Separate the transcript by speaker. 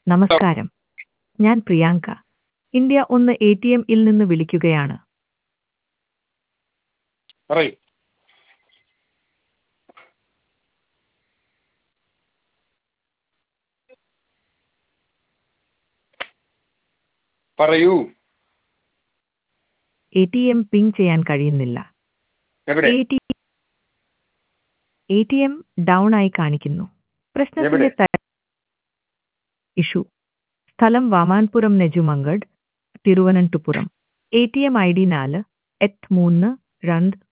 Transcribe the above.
Speaker 1: നമസ്കാരം ഞാൻ പ്രിയാങ്ക ഇന്ത്യ ഒന്ന് എ ടി എമ്മിൽ നിന്ന് വിളിക്കുകയാണ്
Speaker 2: പറയൂ പറയൂ
Speaker 1: എ ടി എം പിങ് ചെയ്യാൻ കഴിയുന്നില്ല
Speaker 2: എവിടെ
Speaker 1: എ ടി എം ഡൗൺ ആയി കാണിക്കുന്നു പ്രശ്നത്തിന്റെ
Speaker 2: എവിടെ?
Speaker 1: ത- ഇഷ്യൂ സ്ഥലം Vamanapuram Nedumangad Thiruvananthapuram A T M I D നാല് എട്ട് മൂന്ന് രണ്ട്